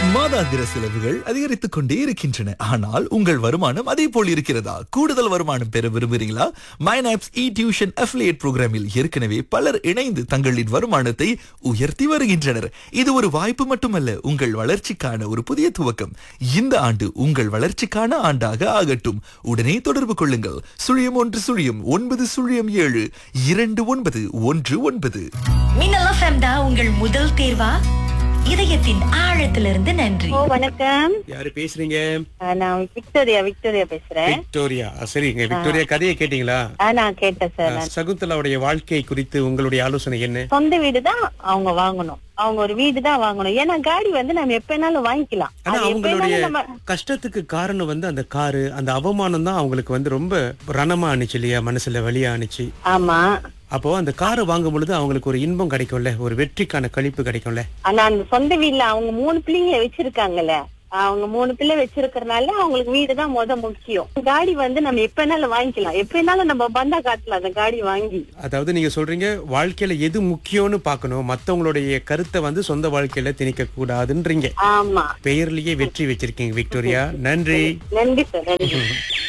மாதாந்திர செலவுகள் அதிகரித்துக் கொண்டே இருக்கின்றன ஆனால் உங்கள் வருமானம் அதே போல் இருக்கிறதா கூடுதல் வருமானம் பெற விரும்புகிறீங்களா மைனாப்ஸ் இ டியூஷன் அஃபிலியேட் புரோகிராமில் ஏற்கனவே பலர் இணைந்து தங்களின் வருமானத்தை உயர்த்தி வருகின்றனர் இது ஒரு வாய்ப்பு மட்டுமல்ல உங்கள் வளர்ச்சிக்கான ஒரு புதிய துவக்கம் இந்த ஆண்டு உங்கள் வளர்ச்சிக்கான ஆண்டாக ஆகட்டும் உடனே தொடர்பு கொள்ளுங்கள் சுழியம் ஒன்று சுழியம் ஒன்பது சுழியம் ஏழு இரண்டு ஒன்பது ஒன்று ஒன்பது மின்னல் எஃப்எம் தான் உங்கள் முதல் தேர்வா இதயத்தின் ஆழத்திலிருந்து நன்றி ஓ வணக்கம் யாரு பேசுறீங்க ஆ, நான் விக்டோரியா விக்டோரியா பேசுறேன் விக்டோரியா ஆ, சரிங்க விக்டோரியா கதையை கேட்டீங்களா ஆ, நான் கேட்டேன் சார் நான் சகுந்தலாவுடைய வாழ்க்கை குறித்து உங்களுடைய ஆலோசனை என்ன சொந்த வீடு தான் அவங்க வாங்கணும் அவங்க ஒரு வீடு தான் வாங்கணும் ஏன்னா காடி வந்து நம்ம எப்ப வேணாலும் வாங்கிக்கலாம் ஆனா அது எப்ப அவங்களுடைய வேணாலும் நம்ம கஷ்டத்துக்கு காரணம் வந்து அந்த காரு அந்த அவமானம் தான் அவங்களுக்கு வந்து ரொம்ப ரணமா ஆனிச்சு இல்லையா மனசுல வலியா ஆனிச்சு ஆமா அப்போ அந்த காரை வாங்கும் பொழுது அவங்களுக்கு ஒரு இன்பம் கிடைக்கும்ல ஒரு வெற்றிக்கான கழிப்பு கிடைக்கும்ல ஆனா அந்த சொந்த வீட்ல அவங்க மூணு பிள்ளைங்க வச்சிருக்காங்கல்ல அவங்க மூணு பிள்ளை வச்சிருக்கறனால அவங்களுக்கு வீடு தான் முத முக்கியம் காடி வந்து நம்ம எப்ப வேணாலும் வாங்கிக்கலாம் எப்ப வேணாலும் நம்ம பந்தா காட்டலாம் அந்த காடி வாங்கி அதாவது நீங்க சொல்றீங்க வாழ்க்கையில எது முக்கியம்னு பார்க்கணும் மத்தவங்களுடைய கருத்தை வந்து சொந்த வாழ்க்கையில திணிக்க கூடாதுன்றீங்க ஆமா பெயர்லயே வெற்றி வச்சிருக்கீங்க விக்டோரியா நன்றி நன்றி சார் நன்றி